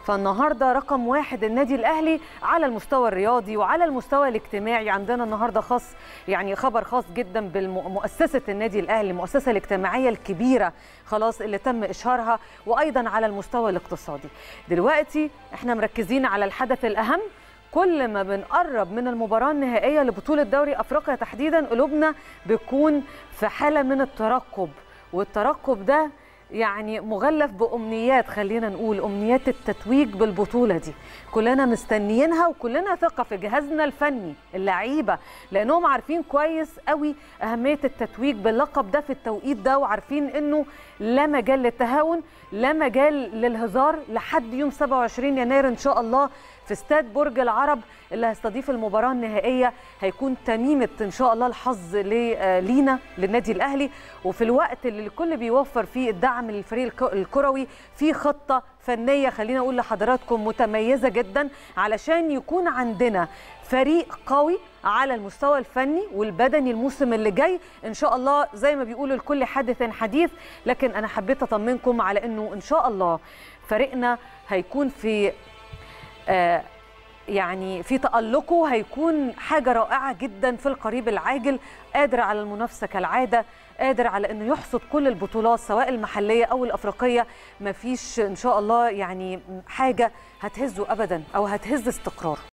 فالنهارده رقم واحد النادي الاهلي على المستوى الرياضي وعلى المستوى الاجتماعي عندنا النهارده خاص يعني خبر خاص جدا بمؤسسه النادي الاهلي المؤسسه الاجتماعيه الكبيره خلاص اللي تم اشهارها وايضا على المستوى الاقتصادي دلوقتي احنا مركزين على الحدث الاهم كل ما بنقرب من المباراه النهائيه لبطوله دوري افريقيا تحديدا قلوبنا بتكون في حاله من الترقب والترقب ده يعني مغلف بامنيات خلينا نقول امنيات التتويج بالبطوله دي كلنا مستنيينها وكلنا ثقه في جهازنا الفني اللعيبه لانهم عارفين كويس قوي اهميه التتويج باللقب ده في التوقيت ده وعارفين انه لا مجال للتهاون لا مجال للهزار لحد يوم 27 يناير ان شاء الله في استاد برج العرب اللي هيستضيف المباراه النهائيه هيكون تميمه ان شاء الله الحظ لينا للنادي الاهلي وفي الوقت اللي الكل بيوفر فيه الدعم للفريق الكروي في خطه فنيه خلينا اقول لحضراتكم متميزه جدا علشان يكون عندنا فريق قوي على المستوى الفني والبدني الموسم اللي جاي ان شاء الله زي ما بيقولوا لكل حادث حديث لكن انا حبيت اطمنكم على انه ان شاء الله فريقنا هيكون في آه يعني في تألقه هيكون حاجة رائعة جدا في القريب العاجل قادر على المنافسة كالعادة قادر على انه يحصد كل البطولات سواء المحلية او الافريقية مفيش ان شاء الله يعني حاجة هتهزه ابدا او هتهز استقراره